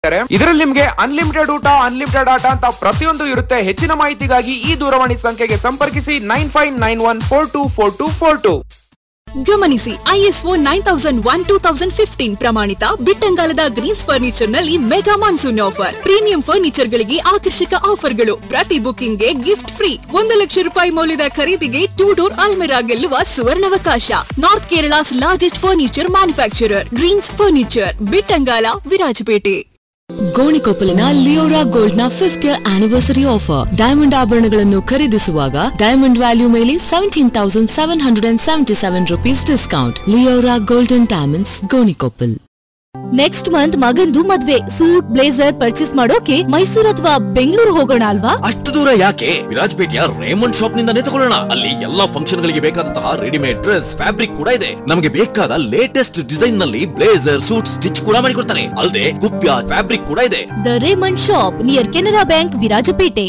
ಇದರಲ್ಲಿ ನಿಮ್ಗೆ ಅನ್ಲಿಮಿಟೆಡ್ ಊಟ ಅನ್ಲಿಮಿಟೆಡ್ ಆಟ ಅಂತ ಪ್ರತಿಯೊಂದು ಇರುತ್ತೆ ಹೆಚ್ಚಿನ ಮಾಹಿತಿಗಾಗಿ ಈ ದೂರವಾಣಿ ಸಂಖ್ಯೆಗೆ ಸಂಪರ್ಕಿಸಿ nine five nine one four two four two four two ಗಮನಿಸಿ ISO nine thousand one two thousand fifteen ಪ್ರಮಾಣಿತ ಬಿಟ್ಟಂಗಾಲದ ಗ್ರೀನ್ಸ್ ಫರ್ನಿಚರ್ ನಲ್ಲಿ mega monsoon offer premium furniture ಗಳಿಗೆ ಆಕರ್ಷಕ ಆಫರ್ಗಳು ಪ್ರತಿ ಬುಕಿಂಗ್ಗೆ ಗಿಫ್ಟ್ ಫ್ರೀ ಒಂದು ಲಕ್ಷ ರೂಪಾಯಿ ಮೌಲ್ಯದ ಖರೀದಿಗೆ ಟೂ ಡೋರ್ ಅಲ್ಮೆರಾ ಗೆಲ್ಲುವ ಸುವರ್ಣಾವಕಾಶ north Kerala's largest furniture manufacturer Greens furniture Bittangala Virajpet ಗೋಣಿಕೊಪ್ಪಲಿನ ಲಿಯೋರಾ ಗೋಲ್ಡ್ ನ fifth year anniversary offer diamond ಆಭರಣಗಳನ್ನು ಖರೀದಿಸುವಾಗ ಡೈಮಂಡ್ ವ್ಯಾಲ್ಯೂ ಮೇಲೆ seventeen thousand seven hundred and seventy seven rupees discount Leora golden diamonds Gonikoppal next month ಮಗಂದು ಮದ್ವೆ ಸೂಟ್ ಬ್ಲೇಸರ್ ಪರ್ಚೇಸ್ ಮಾಡೋಕೆ ಮೈಸೂರು ಅಥವಾ ಬೆಂಗಳೂರು ಹೋಗೋಣ ಅಲ್ವಾ ಅಷ್ಟು ದೂರ ಯಾಕೆ ವಿರಾಜಪೇಟೆಯ ರೇಮಂಡ್ ಶಾಪ್ ನಿಂದಾನೇ ತಗೊಳ್ಳೋಣ ಅಲ್ಲಿ ಎಲ್ಲಾ ಫಂಕ್ಷನ್ ಗಳಿಗೆ ಬೇಕಾದಂತಹ ರೆಡಿಮೇಡ್ ಡ್ರೆಸ್ ಫ್ಯಾಬ್ರಿಕ್ ಕೂಡ ಇದೆ ನಮಗೆ ಬೇಕಾದ ಲೇಟೆಸ್ಟ್ ಡಿಸೈನ್ ನಲ್ಲಿ ಬ್ಲೇಸರ್ ಸೂಟ್ ಸ್ಟಿಚ್ ಕೂಡ ಮಾಡಿಕೊಡ್ತಾನೆ ಅಲ್ಲದೆ ಕುಪ್ಯ ಫ್ಯಾಬ್ರಿಕ್ ಕೂಡ ಇದೆ the Raymond shop near Canara bank Virajpet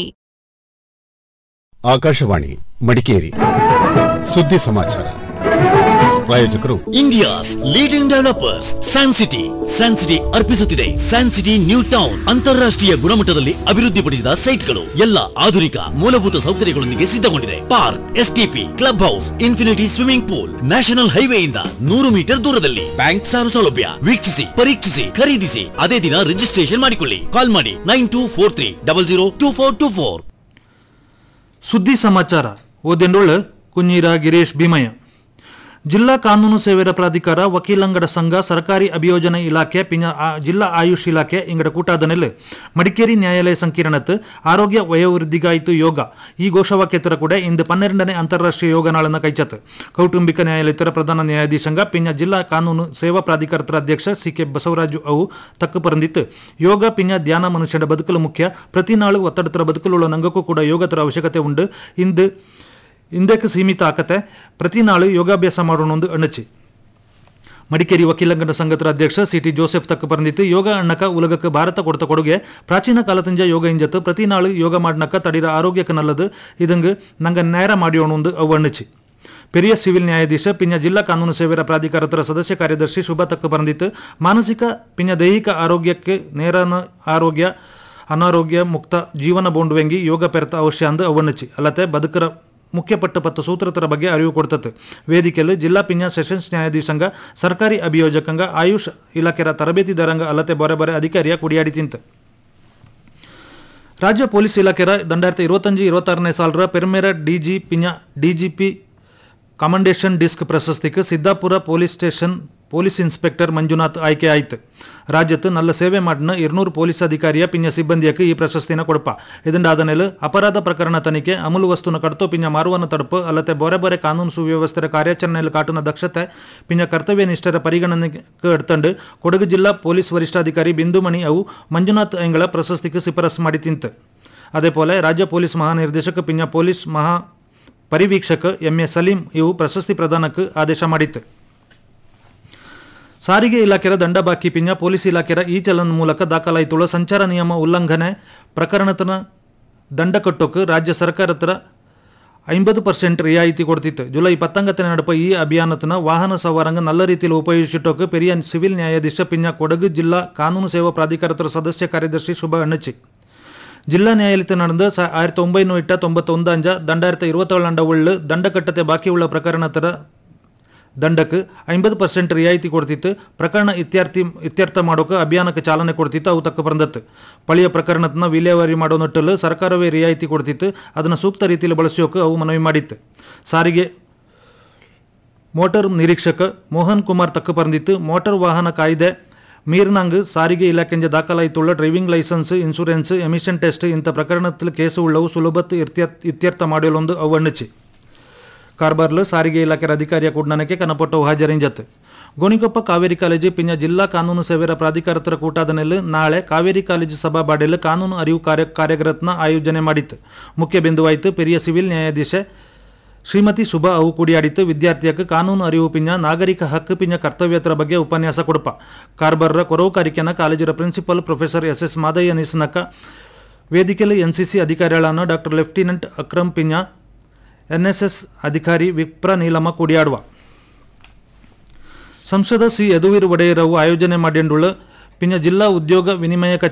Akashvani Madikeri ಸುದ್ದಿ ಸಮಾಚಾರ ಪ್ರಾಯೋಜಕರು India's leading developers San City San City ಅರ್ಪಿಸುತ್ತಿದೆ ಸ್ಯಾನ್ ಸಿಟಿ ನ್ಯೂ ಟೌನ್ ಅಂತಾರಾಷ್ಟ್ರೀಯ ಗುಣಮಟ್ಟದಲ್ಲಿ ಅಭಿವೃದ್ಧಿಪಡಿಸಿದ ಸೈಟ್ಗಳು ಎಲ್ಲ ಆಧುನಿಕ ಮೂಲಭೂತ ಸೌಕರ್ಯಗಳೊಂದಿಗೆ ಸಿದ್ಧಗೊಂಡಿದೆ park STP club house infinity swimming pool national ಹೈವೇಯಿಂದ ನೂರು ಮೀಟರ್ ದೂರದಲ್ಲಿ ಬ್ಯಾಂಕ್ ಸಾಲ ಸೌಲಭ್ಯ ವೀಕ್ಷಿಸಿ ಪರೀಕ್ಷಿಸಿ ಖರೀದಿಸಿ ಅದೇ ದಿನ ರಿಜಿಸ್ಟ್ರೇಷನ್ ಮಾಡಿಕೊಳ್ಳಿ ಕಾಲ್ ಮಾಡಿ nine two four three double zero two four two four ಸುದ್ದಿ ಸಮಾಚಾರ ಓದೆಂಡೋಳ ಕುഞ്ഞീರ ಗಿರೀಶ್ ಭೀಮಯ್ಯ ಜಿಲ್ಲಾ ಕಾನೂನು ಸೇವೆರ ಪ್ರಾಧಿಕಾರ ವಕೀಲಂಗಡ ಸಂಘ ಸರ್ಕಾರಿ ಅಭಿಯೋಜನೆ ಇಲಾಖೆ ಪಿಂಜ ಆ- ಜಿಲ್ಲಾ ಆಯುಷ್ ಇಲಾಖೆ ಇಂಗಡ ಕೂಟಾದನೆಲ್ ಮಡಿಕೇರಿ ನ್ಯಾಯಾಲಯ ಸಂಕೀರ್ಣತ್ ಆರೋಗ್ಯ ವಯೋವೃದ್ಧಿಗಾಯಿತು ಯೋಗ ಈ ಘೋಷವಾಕ್ಯತರ ಕೂಡ ಇಂದು ಪನ್ನೆರಡನೇ ಅಂತಾರಾಷ್ಟ್ರೀಯ ಯೋಗ ನಾಳನ್ನ ಕೈಚತ್ ಕೌಟುಂಬಿಕ ನ್ಯಾಯಾಲಯತರ ಪ್ರಧಾನ ನ್ಯಾಯಾಧೀಶಂಗ ಪಿಂಜ ಜಿಲ್ಲಾ ಕಾನೂನು ಸೇವಾ ಪ್ರಾಧಿಕಾರತರ ಅಧ್ಯಕ್ಷ ಸಿ ಕೆ ಬಸವರಾಜು ಅವು ತಕ್ಕ ಪರಂದಿತ್ತು ಯೋಗ ಪಿಂಜ ಧ್ಯಾನ ಮನುಷ್ಯನ ಬದುಕಲು ಮುಖ್ಯ ಪ್ರತಿ ನಾಳು ಒತ್ತಡತರ ಬದುಕಲುಳ್ಳ ನಂಗಕ್ಕೂ ಕೂಡ ಯೋಗತರ ಅವಶ್ಯಕತೆ ಉಂಡು ಇಂದು ಇಂದಕ್ಕೆ ಸೀಮಿತ ಆಕತೆ ಪ್ರತಿ ನಾಳು ಯೋಗಾಭ್ಯಾಸ ಮಾಡೋಣ ಒಂದು ಅಣ್ಣಚಿ ಮಡಿಕೇರಿ ವಕೀಲಂಗಡ ಸಂಘದ ಅಧ್ಯಕ್ಷ ಸಿಟಿ ಜೋಸೆಫ್ ತಕ್ಕ ಪರಂದಿತ್ತು ಯೋಗ ಅಣ್ಣಕ ಉಲಗಕ್ಕೆ ಭಾರತ ಕೊಡ್ತ ಕೊಡುಗೆ ಪ್ರಾಚೀನ ಕಾಲದಿಂದ ಯೋಗ ಇಂಜತ್ತು ಪ್ರತಿ ನಾಳು ಯೋಗ ಮಾಡ್ನಕ ತಡಿರ ಆರೋಗ್ಯಕ್ಕೆ ನಲ್ಲದು ಇದಂಗೆ ನಂಗೆ ನೇರ ಮಾಡಿಯೋಣ ಒಂದು ಅವು ಅಣ್ಣಚಿ ಪೆರಿಯ ಸಿವಿಲ್ ನ್ಯಾಯಾಧೀಶ ಪಿಂಜ ಜಿಲ್ಲಾ ಕಾನೂನು ಸೇವೆರ ಪ್ರಾಧಿಕಾರತರ ಸದಸ್ಯ ಕಾರ್ಯದರ್ಶಿ ಶುಭ ತಕ್ಕ ಬರೆದಿತ್ತು ಮಾನಸಿಕ ಪಿಂಜ ದೈಹಿಕ ಆರೋಗ್ಯಕ್ಕೆ ನೇರನ ಆರೋಗ್ಯ ಅನಾರೋಗ್ಯ ಮುಕ್ತ ಜೀವನ ಬೋಂಡುವೆಂಗಿ ಯೋಗ ಪೆರತ ಅವಶ್ಯ ಅಂದು ಅವಣ್ಣಚಿ ಅಲ್ಲದೆ ಬದುಕರ ಮುಖ್ಯಪಟ್ಟ ಪತ್ತು ಸೂತ್ರತರ ಬಗ್ಗೆ ಅರಿವು ಕೊಡ್ತತ್ತು ವೇದಿಕೆಯಲ್ಲಿ ಜಿಲ್ಲಾ ಪಿಂಜ ಸೆಷನ್ಸ್ ನ್ಯಾಯಾಧೀಶಂಗ ಸರ್ಕಾರಿ ಅಭಿಯೋಜಕಂಗ ಆಯುಷ್ ಇಲಾಖೆರ ತರಬೇತಿದಾರಂಗ ಅಲ್ಲದೆ ಬೊರೆ ಬೊರೆ ಅಧಿಕಾರಿಯ ಕುಡಿಯಾಡಿ ತಿಂತ ರಾಜ್ಯ ಪೊಲೀಸ್ ಇಲಾಖೆರ ದಂಡಾಯಿರത്തി ഇരുപത്തഞ്ച് ഇരുപത്താರನೇ ಸಾಲರ ಪೆರ್ಮೆರ ಡಿಜಿ ಪಿಂಜ ಡಿಜಿಪಿ ಕಮಾಂಡೇಶನ್ ಡಿಸ್ಕ್ ಪ್ರಶಸ್ತಿಗೆ Siddapur police station police inspector Manjunath ಆಯ್ಕೆ ಆಯ್ತು ರಾಜ್ಯത്ത് നല്ല ಸೇವೆ ಮಾಡಿನ ഇരുന്നൂറ് ಪೊಲೀಸ್ ಅಧಿಕಾರಿಯ ಪಿಂಜ ಸಿಬ್ಬಂದಿಯಕ್ಕೆ ಈ ಪ್ರಶಸ್ತಿನ ಕೊಡಪ ಇದೊಂದಾದ ಮೇಲೆ ಅಪರಾಧ ಪ್ರಕರಣ ತನಿಖೆ ಅಮಲು ವಸ್ತುನ ಕಡತೋ ಪಿಂಜ ಮಾರುವನ ತಡುಪು ಅಲ್ಲದೆ ಬೊರೆ ಬೊರೆ ಕಾನೂನು ಸುವ್ಯವಸ್ಥೆಯ ಕಾರ್ಯಾಚರಣೆಯಲ್ಲಿ ಕಾಟುನ ದಕ್ಷತೆ ಪಿಂಜ ಕರ್ತವ್ಯ ನಿಷ್ಠರ ಪರಿಗಣನೆಗೆ ಎಡ್ತಂಡು ಕೊಡಗು ಜಿಲ್ಲಾ ಪೊಲೀಸ್ ವರಿಷ್ಠಾಧಿಕಾರಿ ಬಿಂದುಮಣಿ ಅವು ಮಂಜುನಾಥ್ ಎಂಗಳ ಪ್ರಶಸ್ತಿಗೆ ಶಿಫಾರಸು ಮಾಡಿ ತಿಂತು അതേപോലെ ರಾಜ್ಯ ಪೊಲೀಸ್ ಮಹಾನಿರ್ದೇಶಕ ಪಿಂಜ ಪೊಲೀಸ್ ಮಹಾ ಪರಿವೀಕ್ಷಕ ಎಂ ಎ ಸಲೀಂ ಇವು ಪ್ರಶಸ್ತಿ ಪ್ರದಾನಕ್ಕೆ ಆದೇಶ ಮಾಡಿತ್ತು ಸಾರಿಗೆ ಇಲಾಖೆಯ ದಂಡ ಬಾಕಿ ಪಿಂಜ ಪೊಲೀಸ್ ಇಲಾಖೆಯ ಈ ಚಲನ್ ಮೂಲಕ ದಾಖಲಾಯಿತುಳ್ಳ ಸಂಚಾರ ನಿಯಮ ಉಲ್ಲಂಘನೆ ಪ್ರಕರಣತನ ದಂಡ ಕಟ್ಟೋಕೆ ರಾಜ್ಯ ಸರ್ಕಾರತರ ಐಂಬತ್ತು ಪರ್ಸೆಂಟ್ ರಿಯಾಯಿತಿ ಕೊಡ್ತಿತ್ತು ಜುಲೈ ಪತ್ತೊಂಬತ್ತನೇ ನಡಪ ಈ ಅಭಿಯಾನತನ ವಾಹನ ಸವಾರಂಗ ನಲ್ಲ ರೀತಿಯಲ್ಲಿ ಉಪಯೋಗಿಸಿಟ್ಟೋಕೆ ಪೆರಿಯ ಸಿವಿಲ್ ನ್ಯಾಯಾಧೀಶ ಪಿಂಜ ಕೊಡಗು ಜಿಲ್ಲಾ ಕಾನೂನು ಸೇವಾ ಪ್ರಾಧಿಕಾರತರ ಸದಸ್ಯ ಕಾರ್ಯದರ್ಶಿ ಶುಭ ಅಣ್ಣಚಿ ಜಿಲ್ಲಾ ನ್ಯಾಯಾಲಯത്തിൽ നടന്ന് സ- ആയിരത്തി ഒമ്പതിനൂറ്റി എട്ട് തൊമ്പത്തൊന്ന് അഞ്ച് രണ്ടായിരത്തി ഇരുപത്തേಳು ಅಂಡ ಉಳ್ಳು ದಂಡ ಕಟ್ಟತೆ ಬಾಕಿ ಉಳ್ಳ ಪ್ರಕರಣತರ ದಂಡಕ್ಕೆ ಐಂಬತ್ತು ಪರ್ಸೆಂಟ್ ರಿಯಾಯಿತಿ ಕೊಡ್ತಿತ್ತು ಪ್ರಕರಣ ಇತ್ಯರ್ಥಿ ಇತ್ಯರ್ಥ ಮಾಡೋಕೆ ಅಭಿಯಾನಕ್ಕೆ ಚಾಲನೆ ಕೊಡ್ತಿತ್ತು ಅವು ತಕ್ಕ ಬಂದತ್ತು ಪಳಿಯ ಪ್ರಕರಣದನ್ನ ವಿಲೇವಾರಿ ಮಾಡೋ ನಿಟ್ಟಲ್ಲಿ ಸರ್ಕಾರವೇ ರಿಯಾಯಿತಿ ಕೊಡ್ತಿತ್ತು ಅದನ್ನು ಸೂಕ್ತ ರೀತಿಯಲ್ಲಿ ಬಳಸೋಕೆ ಅವು ಮನವಿ ಮಾಡಿತ್ತು ಸಾರಿಗೆ ಮೋಟಾರ್ ನಿರೀಕ್ಷಕ ಮೋಹನ್ ಕುಮಾರ್ ತಕ್ಕ ಪರಂದಿತ್ತು ಮೋಟಾರ್ ವಾಹನ ಕಾಯ್ದೆ ಮೀರ್ನಾಂಗ್ ಸಾರಿಗೆ ಇಲಾಖೆಂಜ ದಾಖಲಾಯಿತುಳ್ಳ driving licence insurance emission test ಇಂಥ ಪ್ರಕರಣത്തിൽ ಕೇಸು ಉಳ್ಳವು ಸುಲಭತ್ ಇತ್ಯರ್ಥ ಇತ್ಯರ್ಥ ಮಾಡಲೊಂದು ಅವಣ್ಣಚಿ ಕಾರ್ಬಾರ್ಲು ಸಾರಿಗೆ ಇಲಾಖೆ ಅಧಿಕಾರಿಯ ಕೂಡ್ನನಕ್ಕೆ ಕನಪೊಟ್ಟವು ಹಾಜರಿಂಜತ್ ಗೋಣಿಕೊಪ್ಪ ಕಾವೇರಿ ಕಾಲೇಜು ಪಿಂಜ ಜಿಲ್ಲಾ ಕಾನೂನು ಸೇವೆರ ಪ್ರಾಧಿಕಾರತರ ಕೂಟಾದನೆಲ್ ನಾಳೆ ಕಾವೇರಿ ಕಾಲೇಜು ಸಭಾ ಬಾಡೆಲ್ ಕಾನೂನು ಅರಿವು ಕಾರ್ಯ ಕಾರ್ಯಗರತ್ನ ಆಯೋಜನೆ ಮಾಡಿತ್ತು ಮುಖ್ಯ ಬಿಂದುವಾಯಿತು ಪೆರಿಯ ಸಿವಿಲ್ ನ್ಯಾಯಾಧೀಶೆ ಶ್ರೀಮತಿ ಶುಭಾ ಅವು ಕೂಡಿಯಾಡಿತ್ತು ವಿದ್ಯಾರ್ಥಿಯಕ್ಕೆ ಕಾನೂನು ಅರಿವು ಪಿಂಜ ನಾಗರಿಕ ಹಕ್ಕು ಪಿಂಜ ಕರ್ತವ್ಯತರ ಬಗ್ಗೆ ಉಪನ್ಯಾಸ ಕೊಡಪ ಕಾರ್ಬರ್ರ ಕೊರವು ಕಾರಿಕೆನ ಕಾಲೇಜಿನ principal professor S S Madaiah ನಿಸ್ನಕ ವೇದಿಕೆಯಲ್ಲಿ ಎನ್ಸಿಸಿ ಅಧಿಕಾರಿಗಳಾன ಡಾಕ್ಟರ್ ಲೆಫ್ಟಿನೆಂಟ್ ಅಕ್ರಮ್ ಪಿಂಜ ಎನ್ಎಸ್ಎಸ್ ಅಧಿಕಾರಿ ವಿಪ್ರ ನೀಲಮ್ಮ ಕೂಡಿಯಾಡುವ ಸಂಸದ ಸಿ ಯದುವೀರ್ ಒಡೆಯರವು ಆಯೋಜನೆ ಮಾಡಿಂಡುಳ್ಳ ಪಿಂಜ ಜಿಲ್ಲಾ ಉದ್ಯೋಗ ವಿನಿಮಯ